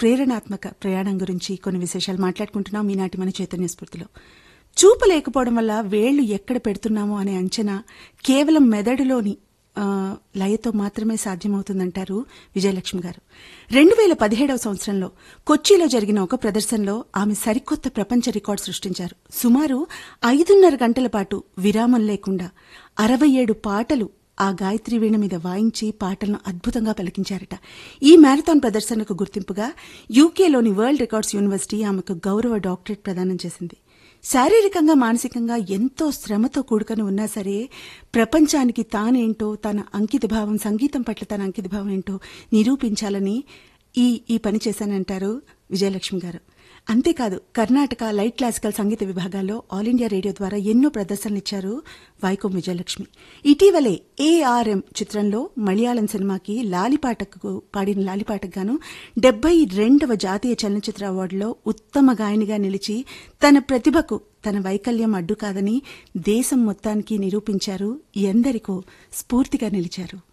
ప్రేరణాత్మక ప్రయాణం గురించి కొన్ని విశేషాలు మాట్లాడుకుంటున్నాం ఈనాటి మన చైతన్య స్ఫూర్తిలో చూపు లేకపోవడం వల్ల వేళ్లు ఎక్కడ పెడుతున్నామో అనే అంచనా కేవలం మెదడులోని ఆ, లయతో మాత్రమే సాధ్యమవుతుందంటారు విజయలక్ష్మి గారు రెండు వేల పదిహేడవ సంవత్సరంలో కొచ్చిలో జరిగిన ఒక ప్రదర్శనలో ఆమె సరికొత్త ప్రపంచ రికార్డు సృష్టించారు సుమారు ఐదున్నర గంటల పాటు విరామం లేకుండా అరవై ఏడు పాటలు ఆ గాయత్రి వీణ మీద వాయించి పాటలను అద్భుతంగా పలికించారట ఈ మ్యారథాన్ ప్రదర్శనకు గుర్తింపుగా యూకేలోని వరల్డ్ రికార్డ్స్ యూనివర్సిటీ ఆమెకు గౌరవ డాక్టరేట్ ప్రదానం చేసింది శారీరకంగా మానసికంగా ఎంతో శ్రమతో కూడుకొని ఉన్నా సరే ప్రపంచానికి తానేంటో తన అంకితభావం సంగీతం పట్ల తన అంకితభావం ఏంటో నిరూపించాలని ఈ ఈ పని చేశానంటారు విజయలక్ష్మి గారు అంతేకాదు కర్ణాటక లైట్ క్లాసికల్ సంగీత విభాగాల్లో ఆల్ ఇండియా రేడియో ద్వారా ఎన్నో ప్రదర్శనలు ఇచ్చారు వైకోం విజయలక్ష్మి ఇటీవలే ఏఆర్ఎం చిత్రంలో మలయాళం సినిమాకి లాలిపాటకు పాడిన లాలిపాటకు గాను డెబ్బై రెండవ జాతీయ చలనచిత్ర అవార్డులో ఉత్తమ గాయనిగా నిలిచి తన ప్రతిభకు తన వైకల్యం అడ్డు కాదని దేశం మొత్తానికి నిరూపించారు ఎందరికో స్ఫూర్తిగా నిలిచారు